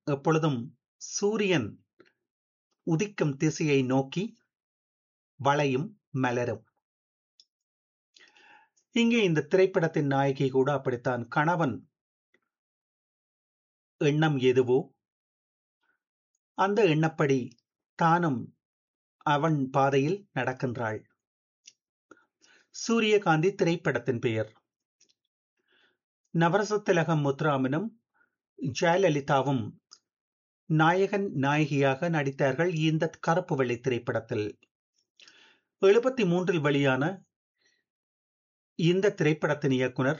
எப்பொழுதும் சூரியன் உதிக்கும் திசையை நோக்கி வளையும் மலரும் இங்கே இந்த திரைப்படத்தின் நாயகி கூட அப்படித்தான் கணவன் எண்ணம் எதுவோ அந்த எண்ணப்படி தானும் அவன் பாதையில் நடக்கின்றாள் சூரியகாந்தி திரைப்படத்தின் பெயர் நவரச திலகம் முத்துராமனும் ஜெயலலிதாவும் நாயகன் நாயகியாக நடித்தார்கள் இந்த கருப்பு வெள்ளை திரைப்படத்தில் எழுபத்தி மூன்றில் வெளியான இந்த திரைப்படத்தின் இயக்குனர்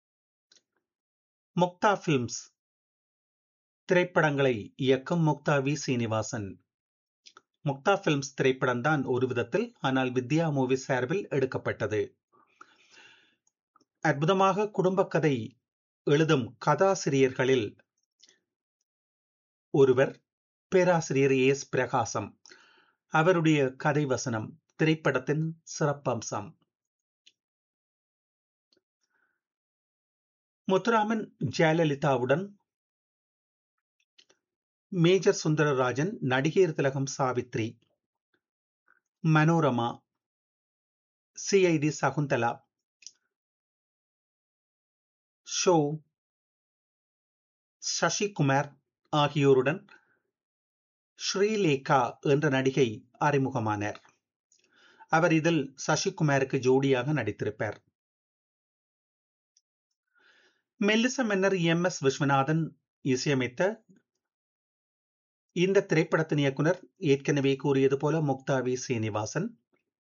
முக்தா பிலிம்ஸ் திரைப்படங்களை இயக்கும் முக்தா வி சீனிவாசன் முக்தா பிலிம்ஸ் திரைப்படம் தான் ஒரு விதத்தில் ஆனால் வித்யா மூவி சார்பில் எடுக்கப்பட்டது அற்புதமாக குடும்ப கதை எழுதும் கதாசிரியர்களில் ஒருவர் பேராசிரியர் எஸ் பிரகாசம் அவருடைய கதை வசனம் திரைப்படத்தின் சிறப்பம்சம் முத்துராமன் ஜெயலலிதாவுடன் மேஜர் சுந்தரராஜன் நடிகர் திலகம் சாவித்ரி மனோரமா சிஐடி சகுந்தலா ஷோ சசிகுமார் ஆகியோருடன் ஸ்ரீலேகா என்ற நடிகை அறிமுகமானார் அவர் இதில் சசிகுமாருக்கு ஜோடியாக நடித்திருப்பார் மெல்லிச மன்னர் எம் எஸ் விஸ்வநாதன் இசையமைத்த இந்த திரைப்படத்தின் இயக்குனர் ஏற்கனவே கூறியது போல முக்தாவி சீனிவாசன்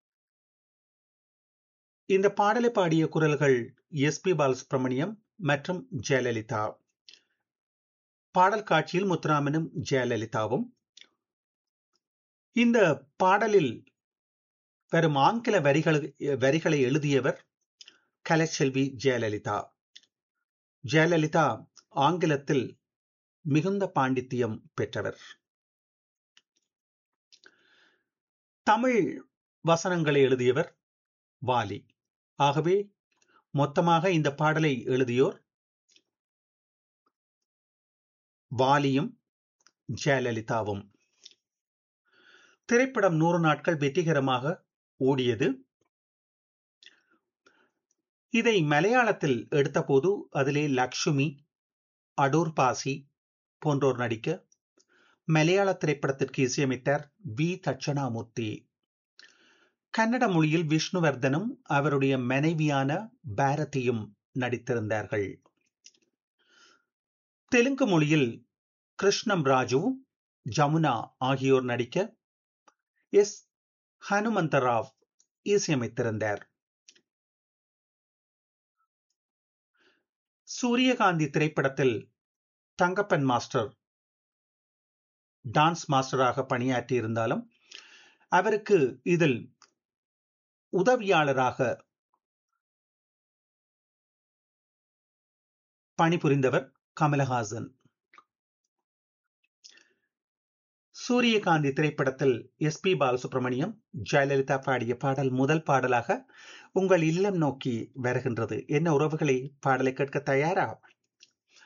இந்த பாடலை பாடிய குரல்கள் எஸ் பி பாலசுப்ரமணியம் மற்றும் ஜெயலலிதா பாடல் காட்சியில் முத்துராமனும் ஜெயலலிதாவும் இந்த பாடலில் வரும் ஆங்கில வரிகள் வரிகளை எழுதியவர் கலைச்செல்வி ஜெயலலிதா ஜெயலலிதா ஆங்கிலத்தில் மிகுந்த பாண்டித்தியம் பெற்றவர் தமிழ் வசனங்களை எழுதியவர் வாலி ஆகவே மொத்தமாக இந்த பாடலை எழுதியோர் வாலியும் ஜெயலலிதாவும் திரைப்படம் நூறு நாட்கள் வெற்றிகரமாக ஓடியது இதை மலையாளத்தில் எடுத்தபோது அதிலே லக்ஷ்மி அடூர் பாசி போன்றோர் நடிக்க மலையாள திரைப்படத்திற்கு இசையமைத்தார் வி தட்சணாமூர்த்தி கன்னட மொழியில் விஷ்ணுவர்தனும் அவருடைய மனைவியான பாரதியும் நடித்திருந்தார்கள் தெலுங்கு மொழியில் கிருஷ்ணம் ராஜு ஜமுனா ஆகியோர் நடிக்க எஸ் ஹனுமந்தராவ் இசையமைத்திருந்தார் சூரியகாந்தி திரைப்படத்தில் தங்கப்பன் மாஸ்டர் டான்ஸ் மாஸ்டராக பணியாற்றி இருந்தாலும் அவருக்கு இதில் உதவியாளராக பணிபுரிந்தவர் கமலஹாசன் சூரியகாந்தி திரைப்படத்தில் எஸ் பி பாலசுப்ரமணியம் ஜெயலலிதா பாடிய பாடல் முதல் பாடலாக உங்கள் இல்லம் நோக்கி வருகின்றது என்ன உறவுகளை பாடலை கேட்க தயாரா